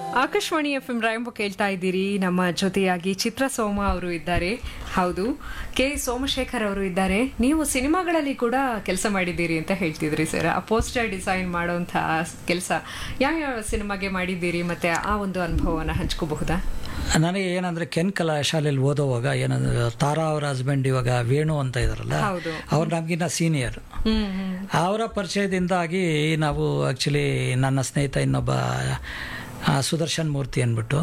Akashvani F M ರಾಯಂಬ ಕೇಳ್ತಾ ಇದ್ದೀರಿ ನಮ್ಮ ಜೊತೆಯಾಗಿ ಚಿತ್ರ ಸೋಮ ಅವರು ಇದ್ದಾರೆ ಹೌದು ಕೆ ಸೋಮಶೇಖರ್ ಅವರು ಇದ್ದಾರೆ ನೀವು ಸಿನಿಮಾಗಳಲ್ಲಿ ಕೂಡ ಕೆಲಸ ಮಾಡಿದ್ದೀರಿ ಅಂತ ಹೇಳ್ತಿದ್ರಿ ಸರ್ ಆ ಪೋಸ್ಟರ್ ಡಿಸೈನ್ ಮಾಡೋಂಥ ಕೆಲಸ ಯಾವ್ಯಾವ ಸಿನಿಮಾಗೆ ಮಾಡಿದ್ದೀರಿ ಮತ್ತೆ ಆ ಒಂದು ಅನುಭವನ ಹಂಚ್ಕೋಬಹುದಾ ನನಗೆ ಏನಂದ್ರೆ ಕೆನ್ ಕಲಾ ಶಾಲೆಯಲ್ಲಿ ಓದೋವಾಗ ಏನಂದ್ರೆ ತಾರಾ ಅವರ ಹಸ್ಬೆಂಡ್ ಇವಾಗ ವೇಣು ಅಂತ ಇದಾರಲ್ಲ ಹೌದು. ಅವ್ರು ನಮಗಿನ್ನ ಸೀನಿಯರ್ ಹ್ಮ್ ಹ್ಮ್ ಅವರ ಪರಿಚಯದಿಂದಾಗಿ ನಾವು ಆ್ಯಕ್ಚುಲಿ ನನ್ನ ಸ್ನೇಹಿತ ಇನ್ನೊಬ್ಬ ಆ, ಸುದರ್ಶನ್ ಮೂರ್ತಿ ಅಂದ್ಬಿಟ್ಟು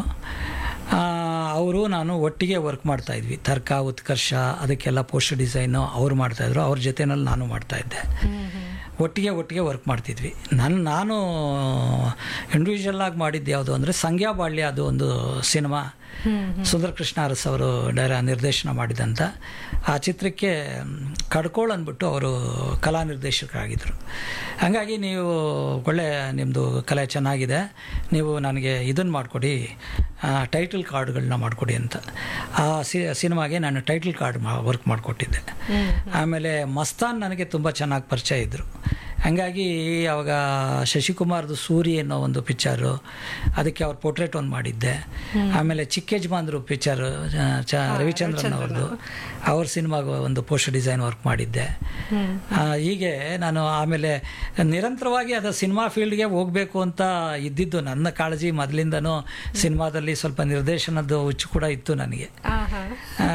ಅವರು ನಾನು ಒಟ್ಟಿಗೆ ವರ್ಕ್ ಮಾಡ್ತಾ ಇದ್ವಿ ತರ್ಕ ಉತ್ಕರ್ಷ ಅದಕ್ಕೆಲ್ಲ ಪೋಸ್ಟರ್ ಡಿಸೈನು ಅವ್ರು ಮಾಡ್ತಾಯಿದ್ರು ಅವ್ರ ಜೊತೆನಲ್ಲಿ ನಾನು ಮಾಡ್ತಾಯಿದ್ದೆ ಒಟ್ಟಿಗೆ ಒಟ್ಟಿಗೆ ವರ್ಕ್ ಮಾಡ್ತಿದ್ವಿ ನನ್ನ ನಾನು ಇಂಡಿವಿಜುವಲ್ ಆಗಿ ಮಾಡಿದ್ದು ಯಾವುದು ಅಂದರೆ ಸಂಗ್ಯಾ ಬಾಳ್ಯ ಅದು ಒಂದು ಸಿನಿಮಾ ಸುಂದರ ಕೃಷ್ಣ ಅರಸ್ ಅವರು ಡೈರ ನಿರ್ದೇಶನ ಮಾಡಿದಂಥ ಆ ಚಿತ್ರಕ್ಕೆ ಕಡ್ಕೋಳ್ ಅಂದ್ಬಿಟ್ಟು ಅವರು ಕಲಾ ನಿರ್ದೇಶಕರಾಗಿದ್ದರು ಹಾಗಾಗಿ ನೀವು ಒಳ್ಳೆ ನಿಮ್ಮದು ಕಲೆ ಚೆನ್ನಾಗಿದೆ ನೀವು ನನಗೆ ಇದನ್ನು ಮಾಡಿಕೊಡಿ ಟೈಟಲ್ ಕಾರ್ಡ್ಗಳನ್ನ ಮಾಡಿಕೊಡಿ ಅಂತ ಆ ಸಿ ಸಿನಿಮಾಗೆ ನಾನು ಟೈಟಲ್ ಕಾರ್ಡ್ ಮಾ ವರ್ಕ್ ಮಾಡಿಕೊಟ್ಟಿದ್ದೆ ಆಮೇಲೆ ಮಸ್ತಾನ್ ನನಗೆ ತುಂಬ ಚೆನ್ನಾಗಿ ಪರಿಚಯ ಇದ್ದರು ಹಂಗಾಗಿ ಅವಾಗ ಶಶಿಕುಮಾರ್ದು ಸೂರಿ ಅನ್ನೋ ಒಂದು ಪಿಕ್ಚರು ಅದಕ್ಕೆ ಅವ್ರ ಪೋರ್ಟ್ರೇಟ್ ಒಂದು ಮಾಡಿದ್ದೆ ಆಮೇಲೆ ಚಿಕ್ಕ ಯಜಮಾನ್ರು ಪಿಕ್ಚರ್ ಚ ರವಿಚಂದ್ರನ್ ಅವ್ರದ್ದು ಅವ್ರ ಸಿನಿಮಾಗ ಒಂದು ಪೋಸ್ಟರ್ ಡಿಸೈನ್ ವರ್ಕ್ ಮಾಡಿದ್ದೆ ಆ, ಹೀಗೆ ನಾನು ಆಮೇಲೆ ನಿರಂತರವಾಗಿ ಅದು ಸಿನಿಮಾ ಫೀಲ್ಡ್ಗೆ ಹೋಗಬೇಕು ಅಂತ ಇದ್ದಿದ್ದು ನನ್ನ ಕಾಳಜಿ ಮೊದಲಿಂದನೂ ಸಿನಿಮಾದಲ್ಲಿ ಸ್ವಲ್ಪ ನಿರ್ದೇಶನದ ಹುಚ್ಚು ಕೂಡ ಇತ್ತು ನನಗೆ ಆಹಾ. ಆ,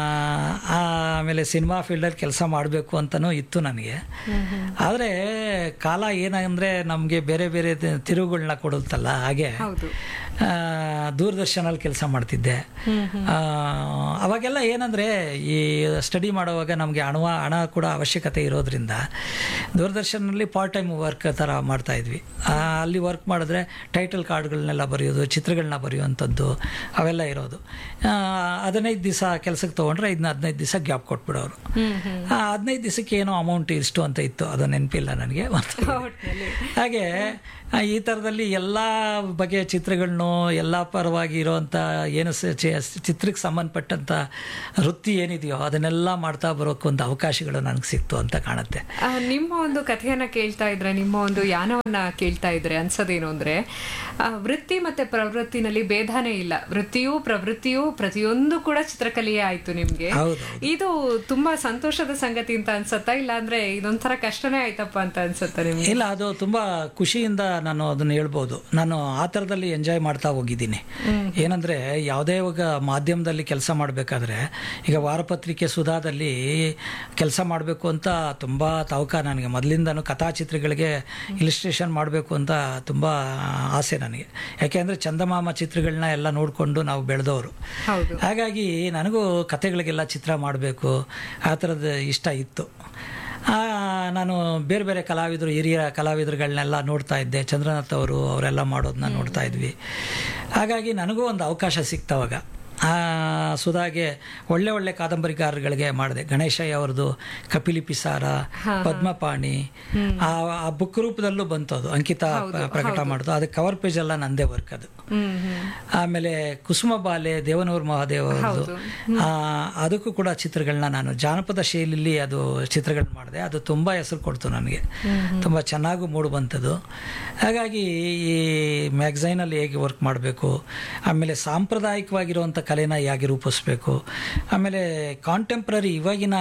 ಆಮೇಲೆ ಸಿನಿಮಾ ಫೀಲ್ಡಲ್ಲಿ ಕೆಲಸ ಮಾಡಬೇಕು ಅಂತಲೂ ಇತ್ತು ನನಗೆ ಆದರೆ ಕಾಲ ಏನಂದರೆ ನಮಗೆ ಬೇರೆ ಬೇರೆ ತಿ- ತಿರುವುಗಳನ್ನ ಕೊಡುತ್ತಲ್ಲ ಹಾಗೆ ಹೌದು ಆ, ದೂರದರ್ಶನಲ್ಲಿ ಕೆಲಸ ಮಾಡ್ತಿದ್ದೆ ಆ, ಅವಾಗೆಲ್ಲ ಏನಂದರೆ ಈ ಸ್ಟಡಿ ಮಾಡುವಾಗ ನಮಗೆ ಹಣ ಹಣ ಕೂಡ ಅವಶ್ಯಕತೆ ಇರೋದ್ರಿಂದ ದೂರದರ್ಶನಲ್ಲಿ ಪಾರ್ಟ್ ಟೈಮ್ ವರ್ಕ್ ಥರ ಮಾಡ್ತಾ ಇದ್ವಿ ಆ, ಅಲ್ಲಿ ವರ್ಕ್ ಮಾಡಿದ್ರೆ ಟೈಟಲ್ ಕಾರ್ಡ್ಗಳನ್ನೆಲ್ಲ ಬರೆಯೋದು ಚಿತ್ರಗಳನ್ನ ಬರೆಯುವಂಥದ್ದು ಅವೆಲ್ಲ ಇರೋದು ಆ, ಹದಿನೈದು ದಿವಸ ಕೆಲಸಕ್ಕೆ ತೊಗೊಂಡ್ರೆ ಇದನ್ನ ಹದಿನೈದು ದಿವಸ ಗ್ಯಾಪ್ ಕೊಟ್ಬಿಡೋರು ಆ ಹದಿನೈದು ದಿವಸಕ್ಕೆ ಏನೋ ಅಮೌಂಟ್ ಇಷ್ಟು ಅಂತ ಇತ್ತು ಅದು ನೆನಪಿಲ್ಲ ನನಗೆ ಒಟ್ನಲ್ಲಿ. ಹಾಗೆ ಆ, ಈ ಥರದಲ್ಲಿ ಎಲ್ಲ ಬಗೆಯ ಚಿತ್ರಗಳನ್ನು ಎಲ್ಲ ಪರವಾಗಿ ಇರೋವಂಥ ಏನು ಸ- ಚಿ- ಚಿತ್ರಕ್ಕೆ ಸಂಬಂಧಪಟ್ಟಂಥ ವೃತ್ತಿ ಏನಿದೆಯೋ ಅದನ್ನೆಲ್ಲ ಮಾಡ್ತಾ ಬರೋಕ್ಕೆ ಒಂದು ಅವಕಾಶಗಳು ನನಗೆ ಸಿಕ್ತು ಅಂತ ಕಾಣುತ್ತೆ ಆ, ನಿಮ್ಮ ಒಂದು ಕಥೆಯನ್ನ ಕೇಳ್ತಾ ಇದ್ರೆ ನಿಮ್ಮ ಒಂದು ಯಾನವನ್ನ ಕೇಳ್ತಾ ಇದ್ರೆ ಅನ್ಸೋದೇನು ಅಂದ್ರೆ ಆ, ವೃತ್ತಿ ಮತ್ತೆ ಪ್ರವೃತ್ತಿನಲ್ಲಿ ಭೇದನೇ ಇಲ್ಲ ವೃತ್ತಿಯೂ ಪ್ರವೃತ್ತಿಯೂ ಪ್ರತಿಯೊಂದು ಕೂಡ ಚಿತ್ರಕಲೆಯೇ ಆಯ್ತು ನಿಮ್ಗೆ ಹೌದು ಇದು ತುಂಬಾ ಸಂತೋಷದ ಸಂಗತಿ ಅಂತ ಅನ್ಸತ್ತಾ ಇಲ್ಲ ಅಂದ್ರೆ ಇದೊಂಥರ ಕಷ್ಟನೇ ಆಯ್ತಪ್ಪ ಅಂತ ಅನ್ಸತ್ತಾ ನಿಮ್ಗೆ ಇಲ್ಲ ಅದು ತುಂಬ ಖುಷಿಯಿಂದ ನಾನು ಅದನ್ನು ಹೇಳ್ಬೋದು ನಾನು ಆ ಥರದಲ್ಲಿ ಎಂಜಾಯ್ ಮಾಡ್ತಾ ಹೋಗಿದ್ದೀನಿ ಏನಂದರೆ ಯಾವುದೇ ಇವಾಗ ಮಾಧ್ಯಮದಲ್ಲಿ ಕೆಲಸ ಮಾಡಬೇಕಾದ್ರೆ ಈಗ ವಾರಪತ್ರಿಕೆ ಸುಧಾದಲ್ಲಿ ಕೆಲಸ ಮಾಡಬೇಕು ಅಂತ ತುಂಬ ತವಕ ನನಗೆ ಮೊದಲಿಂದನೂ ಕಥಾಚಿತ್ರಗಳಿಗೆ ಇಲಿಸ್ಟ್ರೇಷನ್ ಮಾಡಬೇಕು ಅಂತ ತುಂಬ ಆಸೆ ನನಗೆ ಯಾಕೆಂದರೆ ಚಂದಮಾಮ ಚಿತ್ರಗಳನ್ನ ಎಲ್ಲ ನೋಡಿಕೊಂಡು ನಾವು ಬೆಳೆದವರು ಹೌದು ಹಾಗಾಗಿ ನನಗೂ ಕತೆಗಳಿಗೆಲ್ಲ ಚಿತ್ರ ಮಾಡಬೇಕು ಆ ಥರದ ಇಷ್ಟ ಇತ್ತು ಆ, ನಾನು ಬೇರೆ ಬೇರೆ ಕಲಾವಿದರು ಹಿರಿಯ ಕಲಾವಿದರುಗಳನ್ನೆಲ್ಲ ನೋಡ್ತಾ ಇದ್ದೆ ಚಂದ್ರನಾಥ್ ಅವರು ಅವರೆಲ್ಲ ಮಾಡೋದನ್ನ ನೋಡ್ತಾ ಇದ್ವಿ ಹಾಗಾಗಿ ನನಗೂ ಒಂದು ಅವಕಾಶ ಸಿಕ್ತವಾಗ ಆ, ಸುಧಾಗೆ ಒಳ್ಳೆ ಒಳ್ಳೆ ಕಾದಂಬರಿಕಾರಗಳಿಗೆ ಮಾಡಿದೆ ಗಣೇಶಯ್ಯ ಅವ್ರದ್ದು ಕಪಿಲಿ ಪಿಸಾರ ಪದ್ಮಪಾಣಿ ಆ ಆ ಬುಕ್ ರೂಪದಲ್ಲೂ ಬಂತು ಅದು ಅಂಕಿತ ಪ- ಪ್ರಕಟ ಮಾಡೋದು ಅದಕ್ಕೆ ಕವರ್ ಪೇಜ್ ಎಲ್ಲ ನಂದೇ ವರ್ಕ್ ಅದು ಹ್ಮ್ ಹ್ಮ್ ಆಮೇಲೆ ಕುಸುಮ ಬಾಲೆ ದೇವನೂರು ಮಹಾದೇವ್ ಅವ್ರದ್ದು ಆ, ಅದಕ್ಕೂ ಕೂಡ ಚಿತ್ರಗಳನ್ನ ನಾನು ಜಾನಪದ ಶೈಲಿಯಲ್ಲಿ ಅದು ಚಿತ್ರಗಳನ್ನ ಮಾಡಿದೆ ಅದು ತುಂಬ ಹೆಸರು ಕೊಡ್ತು ನನಗೆ ತುಂಬ ಚೆನ್ನಾಗೂ ಮೂಡು ಬಂತದ್ದು ಹಾಗಾಗಿ ಈ ಮ್ಯಾಗ್ಝೈನಲ್ಲಿ ಹೇಗೆ ವರ್ಕ್ ಮಾಡಬೇಕು ಆಮೇಲೆ ಸಾಂಪ್ರದಾಯಿಕವಾಗಿರುವಂಥ ಕಲೆನ ಹೇಗೆ ರೂಪಿಸ್ಬೇಕು ಆಮೇಲೆ ಕಾಂಟೆಂಪ್ರರಿ ಇವಾಗಿನ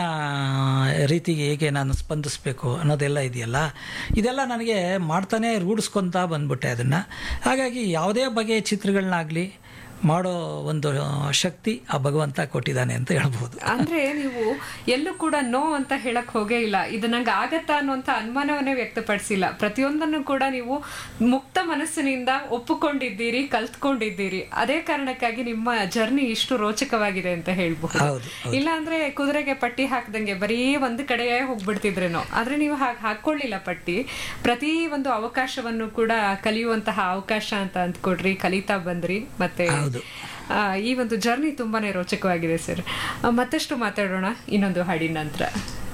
ರೀತಿಗೆ ಹೇಗೆ ನಾನು ಸ್ಪಂದಿಸಬೇಕು ಅನ್ನೋದೆಲ್ಲ ಇದೆಯಲ್ಲ ಇದೆಲ್ಲ ನನಗೆ ಮಾಡ್ತಾನೆ ರೂಢಿಸ್ಕೊತಾ ಬಂದ್ಬಿಟ್ಟೆ ಅದನ್ನು ಹಾಗಾಗಿ ಯಾವುದೇ ಬಗೆಯ ಚಿತ್ರಗಳನ್ನಾಗಲಿ ಮಾಡೋ ಒಂದು ಶಕ್ತಿ ಆ ಭಗವಂತ ಕೊಟ್ಟಿದ್ದಾನೆ ಅಂತ ಹೇಳ್ಬೋದು ಅಂದ್ರೆ ನೀವು ಎಲ್ಲೂ ಕೂಡ ನೋ ಅಂತ ಹೇಳಕ್ ಹೋಗೇ ಇಲ್ಲ ಇದು ನಂಗೆ ಆಗತ್ತಾ ಅನ್ನುವಂತ ಅನುಮಾನವನ್ನೇ ವ್ಯಕ್ತಪಡಿಸಿಲ್ಲ ಪ್ರತಿಯೊಂದನ್ನು ಕೂಡ ನೀವು ಮುಕ್ತ ಮನಸ್ಸಿನಿಂದ ಒಪ್ಪಿಕೊಂಡಿದ್ದೀರಿ ಕಲ್ತ್ಕೊಂಡಿದ್ದೀರಿ ಅದೇ ಕಾರಣಕ್ಕಾಗಿ ನಿಮ್ಮ ಜರ್ನಿ ಇಷ್ಟು ರೋಚಕವಾಗಿದೆ ಅಂತ ಹೇಳ್ಬಹುದು ಹೌದು ಇಲ್ಲ ಅಂದ್ರೆ ಕುದುರೆಗೆ ಪಟ್ಟಿ ಹಾಕ್ದಂಗೆ ಬರೀ ಒಂದು ಕಡೆಯೇ ಹೋಗ್ಬಿಡ್ತಿದ್ರೇನೋ ಆದ್ರೆ ನೀವು ಹಾಗೆ ಹಾಕೊಳ್ಳಿಲ್ಲ ಪಟ್ಟಿ ಪ್ರತಿ ಒಂದು ಅವಕಾಶವನ್ನು ಕೂಡ ಕಲಿಯುವಂತಹ ಅವಕಾಶ ಅಂತ ಅಂದ್ಕೊಡ್ರಿ ಕಲಿತಾ ಬಂದ್ರಿ ಮತ್ತೆ ಹೌದು ಆ, ಈ ಒಂದು ಜರ್ನಿ ತುಂಬಾನೇ ರೋಚಕವಾಗಿದೆ ಸರ್ ಆ, ಮತ್ತಷ್ಟು ಮಾತಾಡೋಣ ಇನ್ನೊಂದು ಹಾಡಿನ ನಂತರ